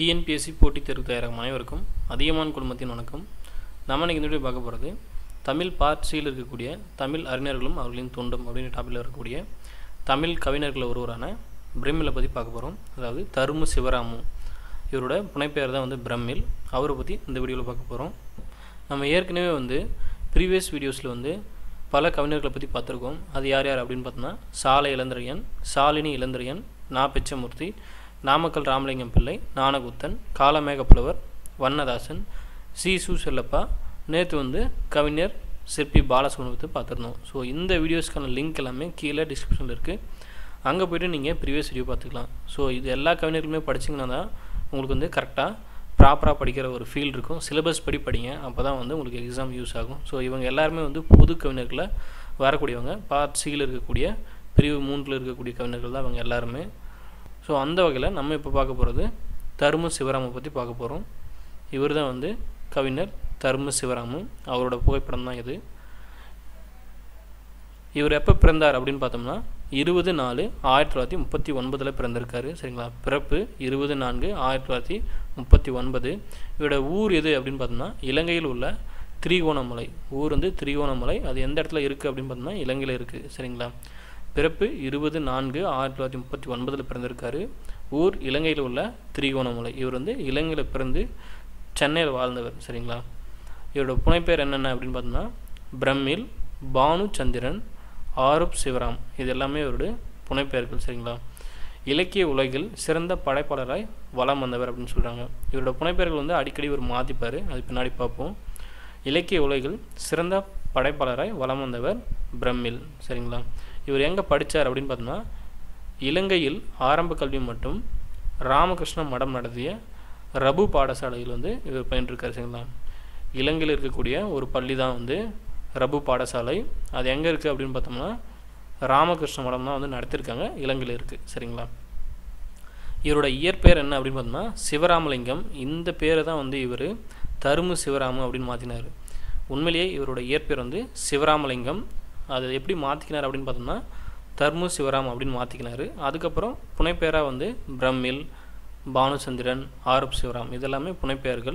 TNPSC போட்டித் தேர்வு தயாராகும் அனைவருக்கும் அதிகமான குடும்பத்தின் வணக்கம் நம்ம இன்னைக்கு இந்த வீடியோ பார்க்க போகிறது தமிழ் பார்ட் சியில் இருக்கக்கூடிய தமிழ் அறிஞர்களும் அவர்களின் தொண்டும் அப்படின்ற டாப்பிக்கில் இருக்கக்கூடிய தமிழ் கவிஞர்கள் ஒருவரான பிரம்மிலை பற்றி பார்க்க போகிறோம் அதாவது தருமு சிவராமு இவரோட புனைப்பெயர் தான் வந்து பிரம்மில் அவரை பற்றி இந்த வீடியோவில் பார்க்க போகிறோம் நம்ம ஏற்கனவே வந்து ப்ரீவியஸ் வீடியோஸில் வந்து பல கவிஞர்களை பற்றி பார்த்துருக்கோம் அது யார் யார் அப்படின்னு பார்த்தோம்னா சாலை இளந்திரையன் சாலினி இளந்திரையன் நா பிச்சமூர்த்தி நாமக்கல் ராமலிங்கம் பிள்ளை ஞானகுத்தன் காலமேகப்புலவர் வண்ணதாசன் சி சு செல்லப்பா நேற்று வந்து கவிஞர் சிற்பி பாலசுப்ரமணியத்தை பார்த்துருந்தோம் ஸோ இந்த வீடியோஸ்க்கான லிங்க் எல்லாமே கீழே டிஸ்கிரிப்ஷனில் இருக்குது அங்கே போய்ட்டு நீங்கள் ப்ரீவியஸ் வீடியோ பார்த்துக்கலாம் ஸோ இது எல்லா கவிஞர்களுமே படிச்சிங்கன்னா தான் உங்களுக்கு வந்து கரெக்டாக ப்ராப்பராக படிக்கிற ஒரு ஃபீல் இருக்கும் சிலபஸ் படி படிங்க அப்போ தான் வந்து உங்களுக்கு எக்ஸாம் யூஸ் ஆகும் ஸோ இவங்க எல்லாருமே வந்து புது கவிஞர்களை வரக்கூடியவங்க பார்ட் சியில் இருக்கக்கூடிய பிரிவு மூன்றில் இருக்கக்கூடிய கவிஞர்கள் தான் இவங்க எல்லாருமே ஸோ அந்த வகையில் நம்ம இப்போ பார்க்க போகிறது தரும சிவராமை பற்றி பார்க்க போகிறோம் இவர் தான் வந்து கவிஞர் தரும சிவராமு அவரோட புகைப்படம் தான் இது இவர் எப்போ பிறந்தார் அப்படின்னு பார்த்தோம்னா இருபது நாலு ஆயிரத்தி தொள்ளாயிரத்தி முப்பத்தி ஒன்பதில் பிறந்திருக்காரு சரிங்களா பிறப்பு இருபது நான்கு ஆயிரத்தி தொள்ளாயிரத்தி முப்பத்தி ஒன்பது இவரோட ஊர் எது அப்படின்னு பார்த்தோம்னா இலங்கையில் உள்ள திரிகோணமலை ஊர் வந்து திரிகோணமலை அது எந்த இடத்துல இருக்குது அப்படின்னு பார்த்தோம்னா இலங்கையில் இருக்குது சரிங்களா பிறப்பு இருபது நான்கு ஆயிரத்தி தொள்ளாயிரத்தி முப்பத்தி ஒன்பதில் பிறந்திருக்காரு ஊர் இலங்கையில் உள்ள திரிகோணமலை இவர் வந்து இலங்கையில் பிறந்து சென்னையில் வாழ்ந்தவர் சரிங்களா இவரோட புனைப்பெயர் என்னென்ன அப்படின்னு பார்த்தோம்னா பிரம்மில் பானு சந்திரன் ஆருப் சிவராம் இது எல்லாமே இவருடைய புனைப்பெயர்கள் சரிங்களா இலக்கிய உலகில் சிறந்த படைப்பாளராய் வலம் வந்தவர் அப்படின்னு சொல்கிறாங்க இவரோட புனைப்பெயர்கள் வந்து அடிக்கடி இவர் மாற்றிப்பார் அது பின்னாடி பார்ப்போம் இலக்கிய உலகில் சிறந்த படைப்பாளராய் வலம் வந்தவர் பிரம்மில் சரிங்களா இவர் எங்கே படித்தார் அப்படின்னு பார்த்தோம்னா இலங்கையில் ஆரம்ப கல்வி மற்றும் ராமகிருஷ்ண மடம் நடத்திய ரபு பாடசாலையில் வந்து இவர் பயின்றிருக்கார் சரிங்களா இலங்கையில் இருக்கக்கூடிய ஒரு பள்ளி தான் வந்து ரபு பாடசாலை அது எங்கே இருக்குது அப்படின்னு பார்த்தோம்னா ராமகிருஷ்ண மடம் தான் வந்து நடத்தியிருக்காங்க இலங்கையில் இருக்குது சரிங்களா இவரோட இயற்பெயர் என்ன அப்படின்னு பார்த்தோம்னா சிவராமலிங்கம் இந்த பேரை தான் வந்து இவர் தருமு சிவராமு அப்படின்னு மாற்றினார் உண்மையிலேயே இவரோட இயற்பெயர் வந்து சிவராமலிங்கம் அது எப்படி மாற்றிக்கினார் அப்படின்னு பார்த்தோம்னா தர்மு சிவராம் அப்படின்னு மாற்றிக்கினார் அதுக்கப்புறம் புனைப்பெயராக வந்து பிரம்மில் பானுச்சந்திரன் ஆரப் சிவராம் இதெல்லாமே புனைப்பெயர்கள்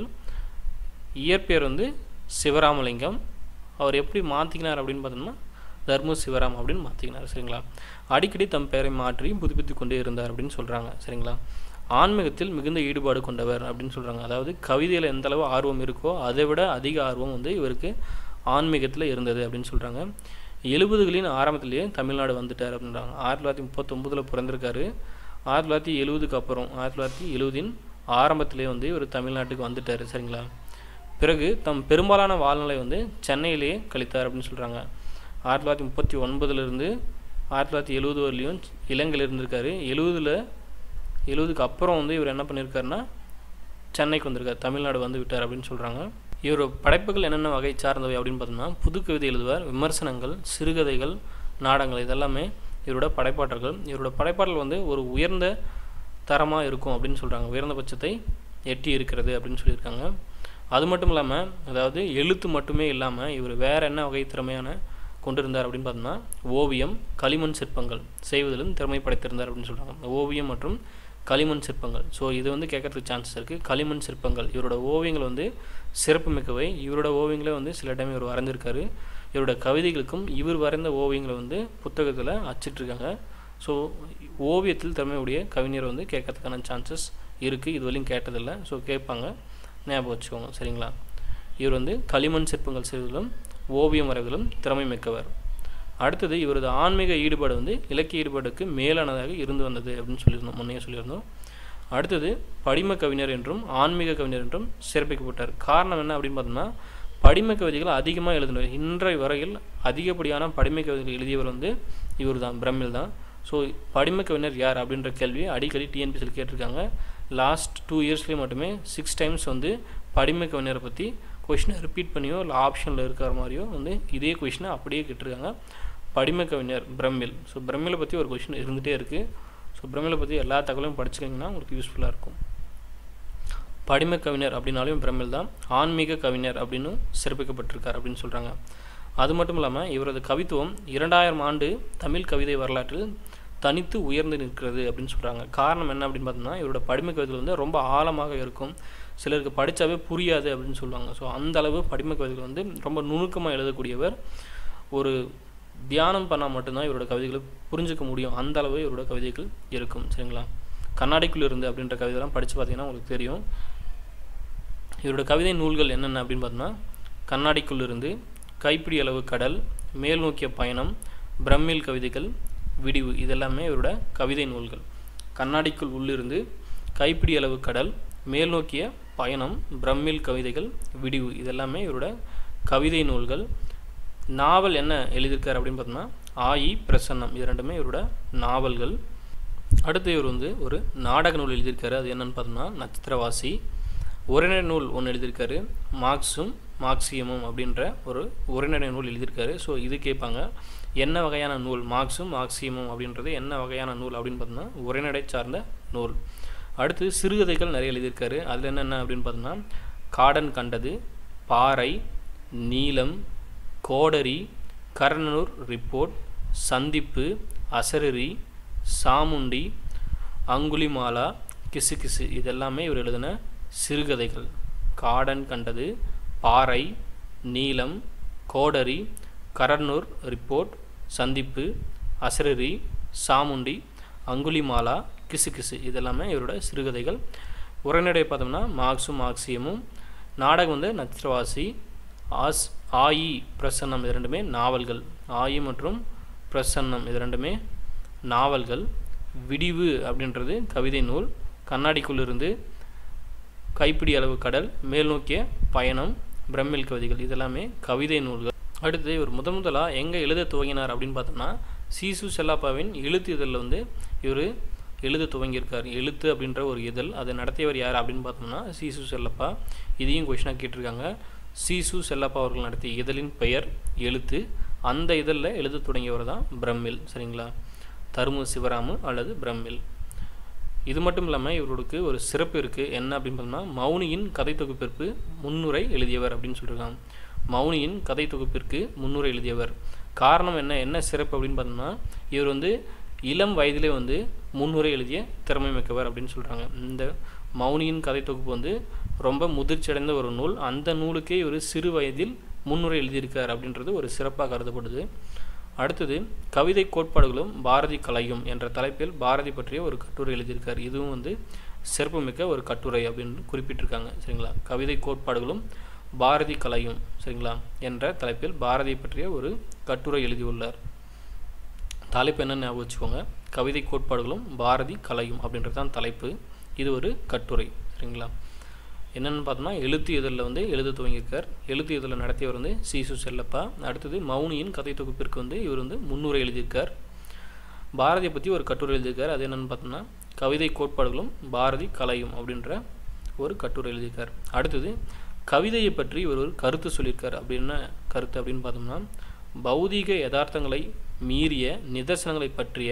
இயற்பெயர் வந்து சிவராமலிங்கம் அவர் எப்படி மாற்றிக்கினார் அப்படின்னு பார்த்தோம்னா தர்மு சிவராம் அப்படின்னு மாற்றிக்கினார் சரிங்களா அடிக்கடி தம் பெயரை மாற்றி புதுப்பித்து கொண்டே இருந்தார் அப்படின்னு சொல்கிறாங்க சரிங்களா ஆன்மீகத்தில் மிகுந்த ஈடுபாடு கொண்டவர் அப்படின்னு சொல்கிறாங்க அதாவது கவிதையில் எந்த அளவு ஆர்வம் இருக்கோ அதை விட அதிக ஆர்வம் வந்து இவருக்கு ஆன்மீகத்தில் இருந்தது அப்படின்னு சொல்கிறாங்க எழுபதுகளின் ஆரம்பத்திலேயே தமிழ்நாடு வந்துட்டார் அப்படின்றாங்க ஆயிரத்தி தொள்ளாயிரத்தி முப்பத்தொம்பதில் பிறந்திருக்காரு ஆயிரத்தி தொள்ளாயிரத்தி எழுபதுக்கு அப்புறம் ஆயிரத்தி தொள்ளாயிரத்தி எழுபதின் ஆரம்பத்திலே வந்து இவர் தமிழ்நாட்டுக்கு வந்துட்டார் சரிங்களா பிறகு தம் பெரும்பாலான வாழ்நிலை வந்து சென்னையிலேயே கழித்தார் அப்படின்னு சொல்கிறாங்க ஆயிரத்தி தொள்ளாயிரத்தி முப்பத்தி ஒன்பதுலேருந்து ஆயிரத்தி தொள்ளாயிரத்தி எழுபது வரலையும் இலங்கையில் இருந்திருக்காரு எழுபதில் எழுபதுக்கு அப்புறம் வந்து இவர் என்ன பண்ணியிருக்காருன்னா சென்னைக்கு வந்திருக்கார் தமிழ்நாடு வந்து விட்டார் அப்படின்னு சொல்கிறாங்க இவர் படைப்புகள் என்னென்ன வகை சார்ந்தவை அப்படின்னு பார்த்தோம்னா புது கவிதை எழுதுவார் விமர்சனங்கள் சிறுகதைகள் நாடகங்கள் இதெல்லாமே இவரோட படைப்பாற்றல்கள் இவரோட படைப்பாற்றல் வந்து ஒரு உயர்ந்த தரமாக இருக்கும் அப்படின்னு சொல்கிறாங்க உயர்ந்த பட்சத்தை எட்டி இருக்கிறது அப்படின்னு சொல்லியிருக்காங்க அது மட்டும் இல்லாமல் அதாவது எழுத்து மட்டுமே இல்லாமல் இவர் வேறு என்ன வகை திறமையான கொண்டிருந்தார் அப்படின்னு பார்த்தோம்னா ஓவியம் களிமண் சிற்பங்கள் செய்வதிலும் திறமை படைத்திருந்தார் அப்படின்னு சொல்கிறாங்க ஓவியம் மற்றும் களிமண் சிற்பங்கள் ஸோ இது வந்து கேட்கறதுக்கு சான்சஸ் இருக்குது களிமண் சிற்பங்கள் இவரோட ஓவியங்கள் வந்து சிறப்பு மிக்கவை இவரோட ஓவியங்களே வந்து சில டைம் இவர் வரைஞ்சிருக்காரு இவரோட கவிதைகளுக்கும் இவர் வரைந்த ஓவியங்களை வந்து புத்தகத்தில் அச்சிட்ருக்காங்க ஸோ ஓவியத்தில் திறமையுடைய கவிஞர் வந்து கேட்கறதுக்கான சான்சஸ் இருக்குது இது வரையும் கேட்டதில்லை ஸோ கேட்பாங்க ஞாபகம் வச்சுக்கோங்க சரிங்களா இவர் வந்து களிமண் சிற்பங்கள் செய்வதிலும் ஓவியம் வரைவதிலும் திறமை மிக்கவர் அடுத்தது இவரது ஆன்மீக ஈடுபாடு வந்து இலக்கிய ஈடுபாடுக்கு மேலானதாக இருந்து வந்தது அப்படின்னு சொல்லியிருந்தோம் முன்னையே சொல்லியிருந்தோம் அடுத்தது படிம கவிஞர் என்றும் ஆன்மீக கவிஞர் என்றும் சிறப்பிக்கப்பட்டார் காரணம் என்ன அப்படின்னு பார்த்தோம்னா படிம கவிதைகள் அதிகமாக எழுதினார் இன்றைய வரையில் அதிகப்படியான படிம கவிதைகள் எழுதியவர் வந்து இவர் தான் பிரம்மில் தான் ஸோ படிம கவிஞர் யார் அப்படின்ற கேள்வி அடிக்கடி டிஎன்பிசியில் கேட்டிருக்காங்க லாஸ்ட் டூ இயர்ஸ்லேயே மட்டுமே சிக்ஸ் டைம்ஸ் வந்து படிம கவிஞரை பற்றி கொஷினை ரிப்பீட் பண்ணியோ இல்லை ஆப்ஷனில் இருக்கிற மாதிரியோ வந்து இதே கொஷினை அப்படியே கேட்டிருக்காங்க படிம கவிஞர் பிரம்மில் ஸோ பிரம்மிலை பற்றி ஒரு கொஷின் இருந்துகிட்டே இருக்குது ஸோ பிரம்மிலை பற்றி எல்லா தகவலையும் படிச்சுக்கிங்கன்னா உங்களுக்கு யூஸ்ஃபுல்லாக இருக்கும் படிம கவிஞர் அப்படின்னாலும் பிரம்மில் தான் ஆன்மீக கவிஞர் அப்படின்னு சிறப்பிக்கப்பட்டிருக்கார் அப்படின்னு சொல்கிறாங்க அது மட்டும் இல்லாமல் இவரது கவித்துவம் இரண்டாயிரம் ஆண்டு தமிழ் கவிதை வரலாற்றில் தனித்து உயர்ந்து நிற்கிறது அப்படின்னு சொல்கிறாங்க காரணம் என்ன அப்படின்னு பார்த்தோம்னா இவரோட படிமை கவிதைகள் வந்து ரொம்ப ஆழமாக இருக்கும் சிலருக்கு படித்தாவே புரியாது அப்படின்னு சொல்லுவாங்க ஸோ அந்த அளவு படிமை கவிதைகள் வந்து ரொம்ப நுணுக்கமாக எழுதக்கூடியவர் ஒரு தியானம் பண்ணால் மட்டும்தான் இவரோட கவிதைகளை புரிஞ்சுக்க முடியும் அந்த அளவு இவரோட கவிதைகள் இருக்கும் சரிங்களா கண்ணாடிக்குள்ள இருந்து அப்படின்ற கவிதைலாம் படித்து பார்த்தீங்கன்னா உங்களுக்கு தெரியும் இவரோட கவிதை நூல்கள் என்னென்ன அப்படின்னு பார்த்தோம்னா கண்ணாடிக்குள்ளிருந்து கைப்பிடி அளவு கடல் மேல் நோக்கிய பயணம் பிரம்மில் கவிதைகள் விடிவு இதெல்லாமே இவரோட கவிதை நூல்கள் கண்ணாடிக்குள் உள்ளிருந்து கைப்பிடி அளவு கடல் மேல் நோக்கிய பயணம் பிரம்மில் கவிதைகள் விடிவு இதெல்லாமே இவரோட கவிதை நூல்கள் நாவல் என்ன எழுதியிருக்கார் அப்படின்னு பார்த்தோம்னா ஆயி பிரசன்னம் இது ரெண்டுமே இவரோட நாவல்கள் அடுத்து இவர் வந்து ஒரு நாடக நூல் எழுதியிருக்காரு அது என்னன்னு பார்த்தோம்னா நட்சத்திரவாசி உரைநடை நூல் ஒன்று எழுதியிருக்காரு மார்க்ஸும் மார்க்சியமும் அப்படின்ற ஒரு உரைநடை நூல் எழுதியிருக்காரு ஸோ இது கேட்பாங்க என்ன வகையான நூல் மார்க்ஸும் மார்க்சியமும் அப்படின்றது என்ன வகையான நூல் அப்படின்னு பார்த்தோம்னா உரைநடை சார்ந்த நூல் அடுத்து சிறுகதைகள் நிறைய எழுதியிருக்காரு அதில் என்னென்ன அப்படின்னு பார்த்தோம்னா காடன் கண்டது பாறை நீலம் கோடரி கர்ணனூர் ரிப்போர்ட் சந்திப்பு அசரரி சாமுண்டி அங்குலிமாலா கிசு கிசு இதெல்லாமே இவர் எழுதின சிறுகதைகள் காடன் கண்டது பாறை நீலம் கோடரி கரர்னூர் ரிப்போர்ட் சந்திப்பு அசரரி சாமுண்டி அங்குலிமாலா கிசு கிசு இதெல்லாமே இவரோட சிறுகதைகள் உரைநடை பார்த்தோம்னா மார்க்ஸும் மார்க்சியமும் நாடகம் வந்து நட்சத்திரவாசி ஆஸ் ஆயி பிரசன்னம் இது ரெண்டுமே நாவல்கள் ஆயி மற்றும் பிரசன்னம் இது ரெண்டுமே நாவல்கள் விடிவு அப்படின்றது கவிதை நூல் கண்ணாடிக்குள்ளிருந்து கைப்பிடி அளவு கடல் மேல் நோக்கிய பயணம் பிரம்மில் கவிதைகள் இதெல்லாமே கவிதை நூல்கள் அடுத்து இவர் முதன் முதலாக எங்கே எழுத துவங்கினார் அப்படின்னு பார்த்தோம்னா சீசு செல்லாப்பாவின் எழுத்து இதழில் வந்து இவர் எழுத துவங்கியிருக்கார் எழுத்து அப்படின்ற ஒரு இதழ் அதை நடத்தியவர் யார் அப்படின்னு பார்த்தோம்னா சீசு செல்லப்பா இதையும் கொஷினாக கேட்டிருக்காங்க சீசு செல்லப்பா அவர்கள் நடத்திய இதழின் பெயர் எழுத்து அந்த இதழில் எழுத தொடங்கியவர் தான் பிரம்மில் சரிங்களா தருமு சிவராமு அல்லது பிரம்மில் இது மட்டும் இல்லாமல் இவருக்கு ஒரு சிறப்பு இருக்குது என்ன அப்படின்னு பார்த்தோம்னா மௌனியின் கதை தொகுப்பிற்கு முன்னுரை எழுதியவர் அப்படின்னு சொல்லியிருக்காங்க மௌனியின் கதை தொகுப்பிற்கு முன்னுரை எழுதியவர் காரணம் என்ன என்ன சிறப்பு அப்படின்னு பார்த்தோம்னா இவர் வந்து இளம் வயதிலே வந்து முன்னுரை எழுதிய திறமை மிக்கவர் அப்படின்னு சொல்கிறாங்க இந்த மௌனியின் கதை தொகுப்பு வந்து ரொம்ப முதிர்ச்சி அடைந்த ஒரு நூல் அந்த நூலுக்கே இவர் சிறு வயதில் முன்னுரை எழுதியிருக்கார் அப்படின்றது ஒரு சிறப்பாக கருதப்படுது அடுத்தது கவிதை கோட்பாடுகளும் பாரதி கலையும் என்ற தலைப்பில் பாரதி பற்றிய ஒரு கட்டுரை எழுதியிருக்கார் இதுவும் வந்து சிறப்புமிக்க ஒரு கட்டுரை அப்படின்னு குறிப்பிட்டிருக்காங்க சரிங்களா கவிதை கோட்பாடுகளும் பாரதி கலையும் சரிங்களா என்ற தலைப்பில் பாரதி பற்றிய ஒரு கட்டுரை எழுதியுள்ளார் தலைப்பு என்னன்னு ஞாபகம் வச்சுக்கோங்க கவிதை கோட்பாடுகளும் பாரதி கலையும் அப்படின்றது தான் தலைப்பு இது ஒரு கட்டுரை சரிங்களா என்னென்னு பார்த்தோம்னா எழுத்து இதழில் வந்து எழுத துவங்கியிருக்கார் எழுத்து இதழில் நடத்தியவர் வந்து சீசு செல்லப்பா அடுத்தது மௌனியின் கதை தொகுப்பிற்கு வந்து இவர் வந்து முன்னுரை எழுதியிருக்கார் பாரதியை பற்றி ஒரு கட்டுரை எழுதியிருக்கார் அது என்னென்னு பார்த்தோம்னா கவிதை கோட்பாடுகளும் பாரதி கலையும் அப்படின்ற ஒரு கட்டுரை எழுதியிருக்கார் அடுத்தது கவிதையை பற்றி இவர் ஒரு கருத்து சொல்லியிருக்கார் அப்படின்னா கருத்து அப்படின்னு பார்த்தோம்னா பௌதீக யதார்த்தங்களை மீறிய நிதர்சனங்களை பற்றிய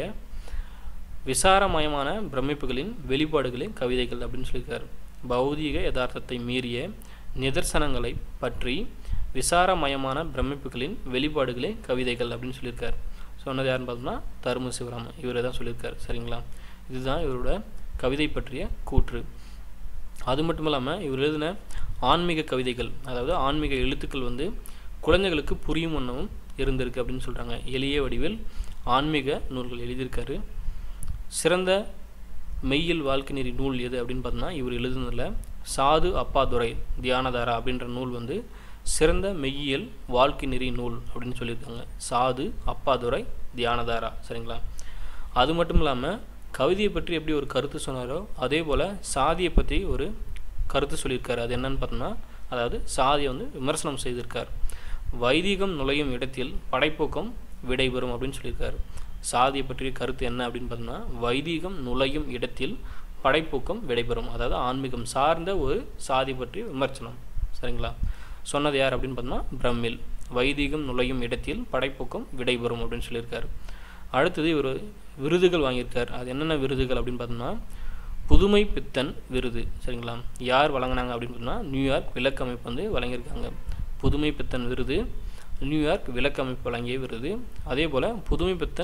விசாரமயமான பிரமிப்புகளின் வெளிப்பாடுகளே கவிதைகள் அப்படின்னு சொல்லியிருக்கார் பௌதீக யதார்த்தத்தை மீறிய நிதர்சனங்களை பற்றி விசாரமயமான பிரமிப்புகளின் வெளிப்பாடுகளே கவிதைகள் அப்படின்னு சொல்லியிருக்கார் சொன்னது யாருன்னு பார்த்தோம்னா தரும சிவராமன் இவரை தான் சொல்லியிருக்கார் சரிங்களா இதுதான் இவரோட கவிதை பற்றிய கூற்று அது மட்டும் இல்லாமல் இவர் எழுதின ஆன்மீக கவிதைகள் அதாவது ஆன்மீக எழுத்துக்கள் வந்து குழந்தைகளுக்கு புரியும் வண்ணமும் இருந்திருக்கு அப்படின்னு சொல்கிறாங்க எளிய வடிவில் ஆன்மீக நூல்கள் எழுதியிருக்காரு சிறந்த மெய்யில் வாழ்க்கை நெறி நூல் எது அப்படின்னு பார்த்தோம்னா இவர் எழுதுனதில் சாது அப்பாதுரை தியானதாரா அப்படின்ற நூல் வந்து சிறந்த மெய்யியல் வாழ்க்கை நெறி நூல் அப்படின்னு சொல்லியிருக்காங்க சாது அப்பாதுரை தியானதாரா சரிங்களா அது மட்டும் இல்லாமல் கவிதையை பற்றி எப்படி ஒரு கருத்து சொன்னாரோ அதே போல் சாதியை பற்றி ஒரு கருத்து சொல்லியிருக்காரு அது என்னன்னு பார்த்தோம்னா அதாவது சாதியை வந்து விமர்சனம் செய்திருக்கார் வைதிகம் நுழையும் இடத்தில் படைப்போக்கம் விடைபெறும் அப்படின்னு சொல்லியிருக்காரு சாதியை பற்றிய கருத்து என்ன அப்படின்னு பார்த்தோம்னா வைதீகம் நுழையும் இடத்தில் படைப்பூக்கம் விடைபெறும் அதாவது ஆன்மீகம் சார்ந்த ஒரு சாதி பற்றிய விமர்சனம் சரிங்களா சொன்னது யார் அப்படின்னு பார்த்தோம்னா பிரம்மில் வைதீகம் நுழையும் இடத்தில் படைப்பூக்கம் விடைபெறும் அப்படின்னு சொல்லியிருக்காரு அடுத்தது இவர் விருதுகள் வாங்கியிருக்கார் அது என்னென்ன விருதுகள் அப்படின்னு பார்த்தோம்னா புதுமை பித்தன் விருது சரிங்களா யார் வழங்கினாங்க அப்படின்னு பார்த்தோம்னா நியூயார்க் விளக்கமைப்பு வந்து வழங்கியிருக்காங்க புதுமை பித்தன் விருது நியூயார்க் விளக்கமைப்பு வழங்கிய விருது அதே போல் புதுமை பித்தன்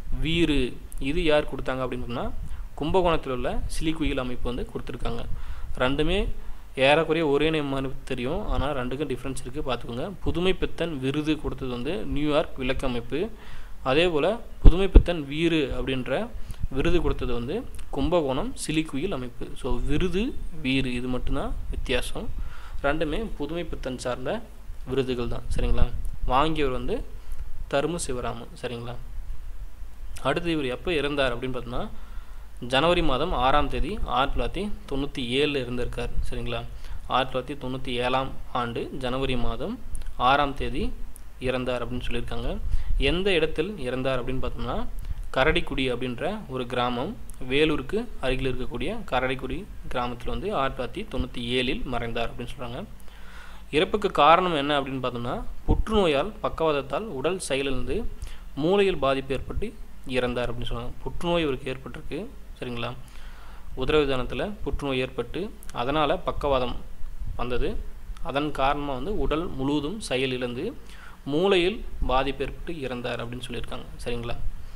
வீறு இது யார் கொடுத்தாங்க அப்படின்னு பார்த்தோம்னா கும்பகோணத்தில் உள்ள சிலிக்குயில் அமைப்பு வந்து கொடுத்துருக்காங்க ரெண்டுமே ஏறக்குறைய ஒரே நேம் மாதிரி தெரியும் ஆனால் ரெண்டுக்கும் டிஃப்ரென்ஸ் இருக்குது பார்த்துக்கோங்க புதுமை பித்தன் விருது கொடுத்தது வந்து நியூயார்க் விளக்க அமைப்பு அதே போல் புதுமை பித்தன் வீறு அப்படின்ற விருது கொடுத்தது வந்து கும்பகோணம் சிலிக்குயில் அமைப்பு ஸோ விருது வீறு இது மட்டும்தான் வித்தியாசம் ரெண்டுமே புதுமை பித்தன் சார்ந்த விருதுகள் தான் சரிங்களா வாங்கியவர் வந்து தருமு சிவராமன் சரிங்களா அடுத்து இவர் எப்போ இறந்தார் அப்படின்னு பார்த்தோம்னா ஜனவரி மாதம் ஆறாம் தேதி ஆயிரத்தி தொள்ளாயிரத்தி தொண்ணூற்றி ஏழில் இருந்திருக்கார் சரிங்களா ஆயிரத்தி தொள்ளாயிரத்தி தொண்ணூற்றி ஏழாம் ஆண்டு ஜனவரி மாதம் ஆறாம் தேதி இறந்தார் அப்படின்னு சொல்லியிருக்காங்க எந்த இடத்தில் இறந்தார் அப்படின்னு பார்த்தோம்னா கரடிக்குடி அப்படின்ற ஒரு கிராமம் வேலூருக்கு அருகில் இருக்கக்கூடிய கரடிக்குடி கிராமத்தில் வந்து ஆயிரத்தி தொள்ளாயிரத்தி தொண்ணூற்றி ஏழில் மறைந்தார் அப்படின்னு சொல்கிறாங்க இறப்புக்கு காரணம் என்ன அப்படின்னு பார்த்தோம்னா புற்றுநோயால் பக்கவாதத்தால் உடல் செயலிழந்து மூளையில் பாதிப்பு ஏற்பட்டு இறந்தார் அப்படின்னு சொல்லுவாங்க புற்றுநோய் இவருக்கு ஏற்பட்டிருக்கு சரிங்களா உதரவிதானத்தில் புற்றுநோய் ஏற்பட்டு அதனால் பக்கவாதம் வந்தது அதன் காரணமாக வந்து உடல் முழுவதும் செயல் இழந்து மூளையில் பாதிப்பு ஏற்பட்டு இறந்தார் அப்படின்னு சொல்லியிருக்காங்க சரிங்களா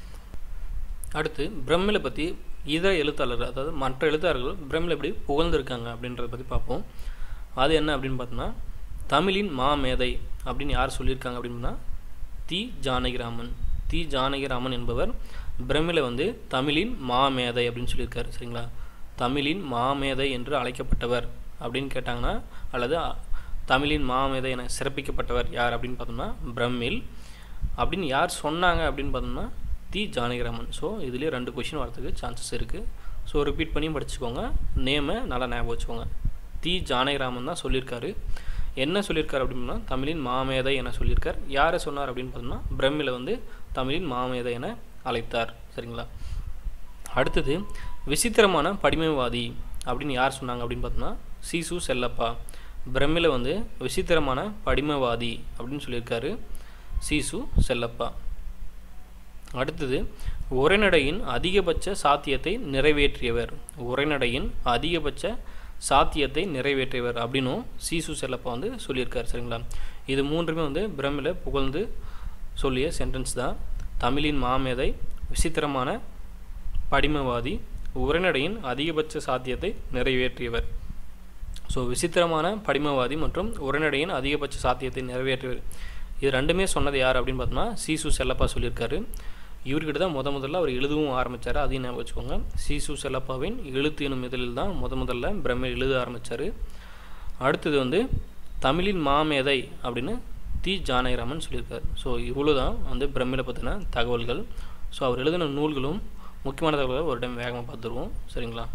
அடுத்து பிரம்மிலை பற்றி இதர எழுத்தாளர்கள் அதாவது மற்ற எழுத்தாளர்கள் பிரம்மில் எப்படி புகழ்ந்திருக்காங்க அப்படின்றத பற்றி பார்ப்போம் அது என்ன அப்படின்னு பார்த்தோம்னா தமிழின் மாமேதை அப்படின்னு யார் சொல்லியிருக்காங்க அப்படின்னா தி ஜானகிராமன் தி ஜானகிராமன் என்பவர் பிரமில வந்து தமிழின் மாமேதை அப்படின்னு சொல்லியிருக்காரு சரிங்களா தமிழின் மாமேதை என்று அழைக்கப்பட்டவர் அப்படின்னு கேட்டாங்கன்னா அல்லது தமிழின் மாமேதை என சிறப்பிக்கப்பட்டவர் யார் அப்படின்னு பார்த்தோம்னா பிரம்மில் அப்படின்னு யார் சொன்னாங்க அப்படின்னு பார்த்தோம்னா தி ஜானகிராமன் ஸோ இதுலேயே ரெண்டு கொஷின் வரதுக்கு சான்சஸ் இருக்குது ஸோ ரிப்பீட் பண்ணி படிச்சுக்கோங்க நேமை நல்லா ஞாபகம் வச்சுக்கோங்க தி ஜானகிராமன் தான் சொல்லியிருக்காரு என்ன சொல்லியிருக்காரு அப்படின்னா தமிழின் மாமேதை என சொல்லியிருக்கார் யாரை சொன்னார் அப்படின்னு பார்த்தோம்னா பிரம்மில் வந்து தமிழின் மாமேதை என அழைத்தார் சரிங்களா அடுத்தது விசித்திரமான படிமைவாதி அப்படின்னு யார் சொன்னாங்க அப்படின்னு பார்த்தோம்னா சீசு செல்லப்பா பிரம்மில் வந்து விசித்திரமான படிமவாதி அப்படின்னு சொல்லியிருக்காரு சீசு செல்லப்பா அடுத்தது உரைநடையின் அதிகபட்ச சாத்தியத்தை நிறைவேற்றியவர் உரைநடையின் அதிகபட்ச சாத்தியத்தை நிறைவேற்றியவர் அப்படின்னும் சீசு செல்லப்பா வந்து சொல்லியிருக்காரு சரிங்களா இது மூன்றுமே வந்து பிரம்மில் புகழ்ந்து சொல்லிய சென்டென்ஸ் தான் தமிழின் மாமேதை விசித்திரமான படிமவாதி உரைநடையின் அதிகபட்ச சாத்தியத்தை நிறைவேற்றியவர் ஸோ விசித்திரமான படிமவாதி மற்றும் உரைநடையின் அதிகபட்ச சாத்தியத்தை நிறைவேற்றியவர் இது ரெண்டுமே சொன்னது யார் அப்படின்னு பார்த்தோம்னா சீசு செல்லப்பா சொல்லியிருக்காரு இவர்கிட்ட தான் முத முதல்ல அவர் எழுதவும் ஆரம்பித்தார் அதையும் ஞாபகம் வச்சுக்கோங்க சீசு செல்லப்பாவின் எழுத்து எனும் இதழில் தான் முத முதல்ல பிரம்ம எழுத ஆரம்பித்தார் அடுத்தது வந்து தமிழின் மாமேதை அப்படின்னு தி ஜானகிராமன் சொல்லியிருக்காரு ஸோ இவ்வளோ தான் வந்து பிரம்மில பற்றின தகவல்கள் ஸோ அவர் எழுதின நூல்களும் முக்கியமான தகவல்களை ஒரு டைம் வேகமாக பார்த்துருவோம் சரிங்களா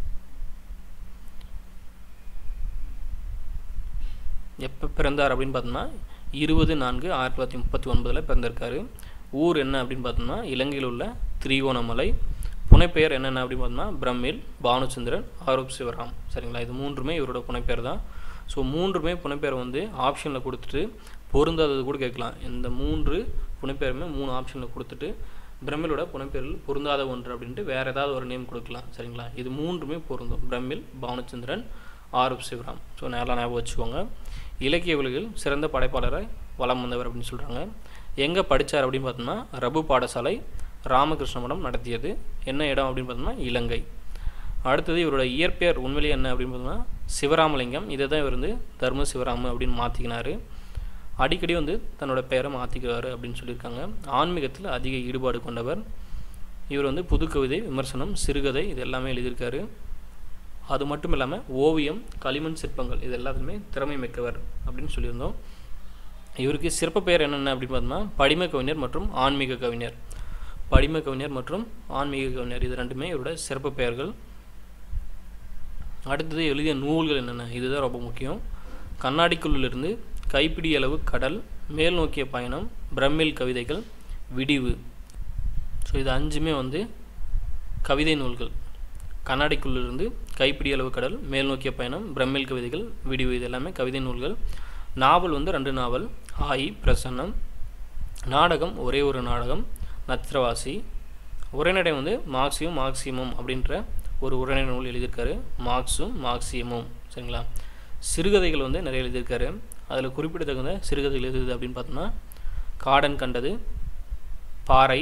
எப்போ பிறந்தார் அப்படின்னு பார்த்தோம்னா இருபது நான்கு ஆயிரத்தி தொள்ளாயிரத்தி முப்பத்தி ஒன்பதில் பிறந்திருக்காரு ஊர் என்ன அப்படின்னு பார்த்தோம்னா இலங்கையில் உள்ள திரிகோணமலை புனைப்பெயர் என்னென்ன அப்படின்னு பார்த்தோம்னா பிரம்மில் பானுச்சந்திரன் ஆரோப் சிவராம் சரிங்களா இது மூன்றுமே இவரோட புனைப்பெயர் தான் ஸோ மூன்றுமே புனைப்பெயர் வந்து ஆப்ஷனில் கொடுத்துட்டு பொருந்தாதது கூட கேட்கலாம் இந்த மூன்று புனைப்பெயருமே மூணு ஆப்ஷனில் கொடுத்துட்டு பிரம்மிலோட புனைப்பெயரில் பொருந்தாத ஒன்று அப்படின்ட்டு வேறு ஏதாவது ஒரு நேம் கொடுக்கலாம் சரிங்களா இது மூன்றுமே பொருந்தும் பிரம்மில் பானுச்சந்திரன் ஆரூப் சிவராம் ஸோ நேரம் ஞாபகம் வச்சுக்கோங்க இலக்கிய உலகில் சிறந்த படைப்பாளரை வலம் வந்தவர் அப்படின்னு சொல்கிறாங்க எங்கே படித்தார் அப்படின்னு பார்த்தோம்னா ரபு பாடசாலை ராமகிருஷ்ண மடம் நடத்தியது என்ன இடம் அப்படின்னு பார்த்தோம்னா இலங்கை அடுத்தது இவரோட இயற்பெயர் உண்மையிலேயே என்ன அப்படின்னு பார்த்தோம்னா சிவராமலிங்கம் இதை தான் இவர் வந்து தர்ம சிவராமு அப்படின்னு மாற்றிக்கினார் அடிக்கடி வந்து தன்னோட பெயரை மாற்றிக்கிறாரு அப்படின்னு சொல்லியிருக்காங்க ஆன்மீகத்தில் அதிக ஈடுபாடு கொண்டவர் இவர் வந்து புதுக்கவிதை விமர்சனம் சிறுகதை இது எல்லாமே எழுதியிருக்காரு அது மட்டும் இல்லாமல் ஓவியம் களிமண் சிற்பங்கள் இது எல்லாத்துலேயுமே திறமை மிக்கவர் அப்படின்னு சொல்லியிருந்தோம் இவருக்கு சிறப்பு பெயர் என்னென்ன அப்படின்னு பார்த்தோம்னா படிம கவிஞர் மற்றும் ஆன்மீக கவிஞர் படிம கவிஞர் மற்றும் ஆன்மீக கவிஞர் இது ரெண்டுமே இவரோட சிறப்பு பெயர்கள் அடுத்தது எழுதிய நூல்கள் என்னென்ன இதுதான் ரொம்ப முக்கியம் கண்ணாடிக்குள்ளிலிருந்து கைப்பிடி அளவு கடல் மேல் நோக்கிய பயணம் பிரம்மில் கவிதைகள் விடிவு ஸோ இது அஞ்சுமே வந்து கவிதை நூல்கள் கண்ணாடிக்குள்ளிருந்து கைப்பிடி அளவு கடல் மேல் நோக்கிய பயணம் பிரம்மில் கவிதைகள் விடிவு இது எல்லாமே கவிதை நூல்கள் நாவல் வந்து ரெண்டு நாவல் ஆயி பிரசன்னம் நாடகம் ஒரே ஒரு நாடகம் நத்திரவாசி உரைநடை வந்து மார்க்சியம் மார்க்சியமும் அப்படின்ற ஒரு உரைநடை நூல் எழுதியிருக்காரு மார்க்ஸும் மார்க்சியமும் சரிங்களா சிறுகதைகள் வந்து நிறைய எழுதியிருக்காரு அதில் குறிப்பிடத்தகுந்த சிறுகதைகள் எது அப்படின்னு பார்த்தோம்னா காடன் கண்டது பாறை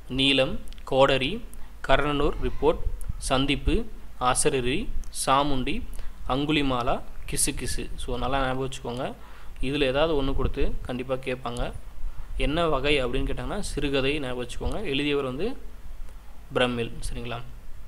நீலம் கோடரி கர்ணனூர் ரிப்போர்ட் சந்திப்பு ஆசரரி சாமுண்டி அங்குலிமாலா கிசு கிசு ஸோ நல்லா ஞாபகம் வச்சுக்கோங்க இதில் ஏதாவது ஒன்று கொடுத்து கண்டிப்பாக கேட்பாங்க என்ன வகை அப்படின்னு கேட்டாங்கன்னா சிறுகதை ஞாபகம் வச்சுக்கோங்க எழுதியவர் வந்து பிரமிழ் சரிங்களா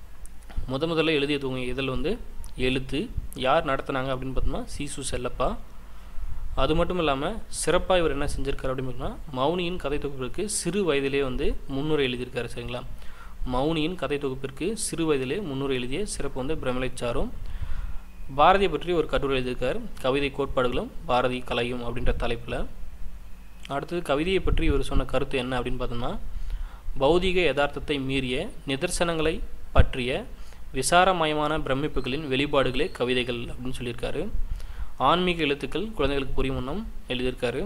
முத முதல்ல எழுதிய தூங்க இதழ் வந்து எழுத்து யார் நடத்துனாங்க அப்படின்னு பார்த்தோம்னா சீசு செல்லப்பா அது மட்டும் இல்லாமல் சிறப்பாக இவர் என்ன செஞ்சிருக்காரு அப்படின்னு பார்த்தோம்னா மௌனியின் கதை தொகுப்பிற்கு சிறு வயதிலே வந்து முன்னுரை எழுதியிருக்காரு சரிங்களா மௌனியின் கதை தொகுப்பிற்கு சிறு வயதிலே முன்னுரை எழுதிய சிறப்பு வந்து பிரமிழை சாரும் பாரதியை பற்றி ஒரு கட்டுரை எழுதியிருக்கார் கவிதை கோட்பாடுகளும் பாரதி கலையும் அப்படின்ற தலைப்பில் அடுத்தது கவிதையை பற்றி இவர் சொன்ன கருத்து என்ன அப்படின்னு பார்த்தோம்னா பௌதிக யதார்த்தத்தை மீறிய நிதர்சனங்களை பற்றிய விசாரமயமான பிரமிப்புகளின் வெளிப்பாடுகளே கவிதைகள் அப்படின்னு சொல்லியிருக்காரு ஆன்மீக எழுத்துக்கள் குழந்தைகளுக்கு புரியும் வண்ணம் எழுதியிருக்காரு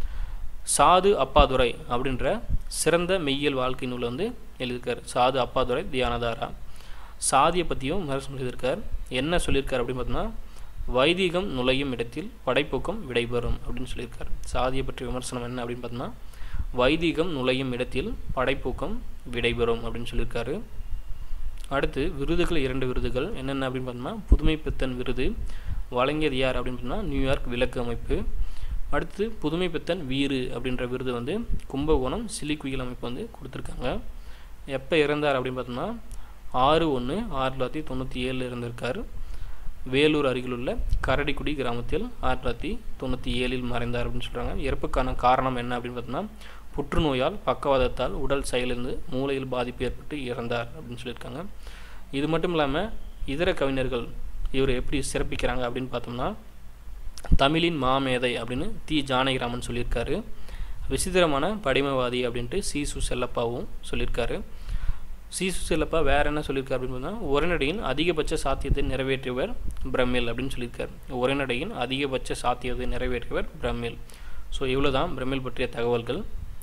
சாது அப்பாதுரை அப்படின்ற சிறந்த மெய்யியல் வாழ்க்கை நூலை வந்து எழுதியிருக்காரு சாது அப்பாதுரை தியானதாரா சாதியை பற்றியும் விமர்சனம் எழுதியிருக்கார் என்ன சொல்லியிருக்கார் அப்படின்னு பார்த்தோம்னா வைதிகம் நுழையும் இடத்தில் படைப்பூக்கம் விடைபெறும் அப்படின்னு சொல்லியிருக்காரு சாதியை பற்றிய விமர்சனம் என்ன அப்படின்னு பார்த்தோம்னா வைதிகம் நுழையும் இடத்தில் படைப்பூக்கம் விடைபெறும் அப்படின்னு சொல்லியிருக்காரு அடுத்து விருதுகள் இரண்டு விருதுகள் என்னென்ன அப்படின்னு பார்த்தோம்னா புதுமை பித்தன் விருது வழங்கியது யார் அப்படின்னு பார்த்தோம்னா நியூயார்க் விளக்கு அமைப்பு அடுத்து புதுமை பித்தன் வீறு அப்படின்ற விருது வந்து கும்பகோணம் சிலிக்குயில் அமைப்பு வந்து கொடுத்துருக்காங்க எப்போ இறந்தார் அப்படின்னு பார்த்தோம்னா ஆறு ஒன்று ஆயிரத்தி தொள்ளாயிரத்தி தொண்ணூற்றி ஏழில் இருந்திருக்கார் வேலூர் அருகிலுள்ள கரடிக்குடி கிராமத்தில் ஆயிரத்தி தொள்ளாயிரத்தி தொண்ணூற்றி ஏழில் மறைந்தார் அப்படின்னு சொல்கிறாங்க இறப்புக்கான காரணம் என்ன அப்படின்னு பார்த்தோம்னா புற்றுநோயால் பக்கவாதத்தால் உடல் செயலிருந்து மூளையில் பாதிப்பு ஏற்பட்டு இறந்தார் அப்படின்னு சொல்லியிருக்காங்க இது மட்டும் இல்லாமல் இதர கவிஞர்கள் இவர் எப்படி சிறப்பிக்கிறாங்க அப்படின்னு பார்த்தோம்னா தமிழின் மாமேதை அப்படின்னு தி ஜானகிராமன் சொல்லியிருக்காரு விசித்திரமான படிமவாதி அப்படின்ட்டு சி சு செல்லப்பாவும் சொல்லியிருக்காரு சி சு செல்லப்பா வேற என்ன சொல்லியிருக்காரு அப்படின்னு பார்த்தா உரைநடையின் அதிகபட்ச சாத்தியத்தை நிறைவேற்றியவர் பிரமிழ் அப்படின்னு சொல்லியிருக்காரு உரைநடையின் அதிகபட்ச சாத்தியத்தை நிறைவேற்றியவர் பிரமிழ் ஸோ இவ்வளோ தான் பிரமிழ் பற்றிய தகவல்கள்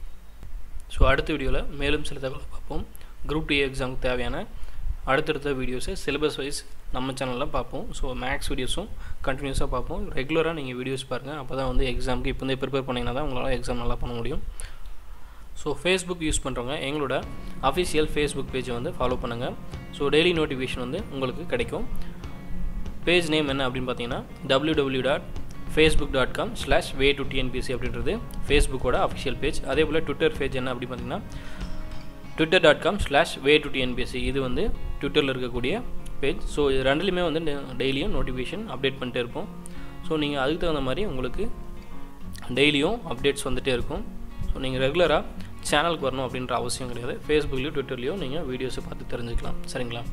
ஸோ அடுத்த வீடியோவில் மேலும் சில தகவலை பார்ப்போம் குரூப் டி எக்ஸாமுக்கு தேவையான அடுத்தடுத்த வீடியோஸை சிலபஸ் வைஸ் நம்ம சேனலில் பார்ப்போம் ஸோ மேக்ஸ் வீடியோஸும் கண்டினியூஸாக பார்ப்போம் ரெகுலராக நீங்கள் வீடியோஸ் பாருங்கள் அப்போ தான் வந்து எக்ஸாமுக்கு இப்போ ப்ரிப்பேர் பண்ணிங்கன்னா தான் உங்களால் எக்ஸாம் நல்லா பண்ண முடியும் ஸோ ஃபேஸ்புக் யூஸ் பண்ணுறவங்க எங்களோட அஃபிஷியல் ஃபேஸ்புக் பேஜை வந்து ஃபாலோ பண்ணுங்கள் ஸோ டெய்லி நோட்டிஃபிகேஷன் வந்து உங்களுக்கு கிடைக்கும் பேஜ் நேம் என்ன அப்படின்னு பார்த்தீங்கன்னா W W dot Facebook dot com slash way to TNPSC அப்படின்றது ஃபேஸ்புக்கோட அஃபிஷியல் பேஜ் அதே போல் ட்விட்டர் பேஜ் என்ன அப்படின்னு பார்த்தீங்கன்னா Twitter dot com slash way to TNPSC இது வந்து ட்விட்டரில் இருக்கக்கூடிய பேஜ் ஸோ இது ரெண்டுலேயுமே வந்து டெய்லியும் நோட்டிஃபிகேஷன் அப்டேட் பண்ணிட்டே இருப்போம் ஸோ நீங்கள் அதுக்கு தகுந்த மாதிரி உங்களுக்கு டெய்லியும் அப்டேட்ஸ் வந்துகிட்டே இருக்கும் ஸோ நீங்கள் ரெகுலராக சேனலுக்கு வரணும் அப்படின்ற அவசியம் கிடையாது ஃபேஸ்புக்லேயும் ட்விட்டர்லேயும் நீங்கள் வீடியோஸை பார்த்து தெரிஞ்சுக்கலாம் சரிங்களா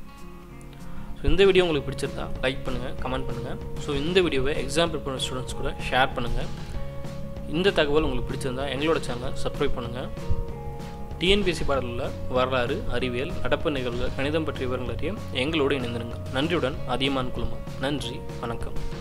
ஸோ இந்த வீடியோ உங்களுக்கு பிடிச்சிருந்தா லைக் பண்ணுங்கள் கமெண்ட் பண்ணுங்கள் ஸோ இந்த வீடியோவை எக்ஸாம் ப்ரிப்பேர் ஸ்டூடெண்ட்ஸ் கூட ஷேர் பண்ணுங்கள் இந்த தகவல் உங்களுக்கு பிடிச்சிருந்தா எங்களோட சேனலை சப்ஸ்கிரைப் பண்ணுங்கள் டிஎன்பிஎஸ்சி பாடலில் வரலாறு அறிவியல் நடப்பு நிகழ்வுகள் கணிதம் பற்றிய விவரங்கள் அறிய எங்களோடு இணைந்திருங்கள் நன்றியுடன் அதியமான் குழுமம் நன்றி வணக்கம்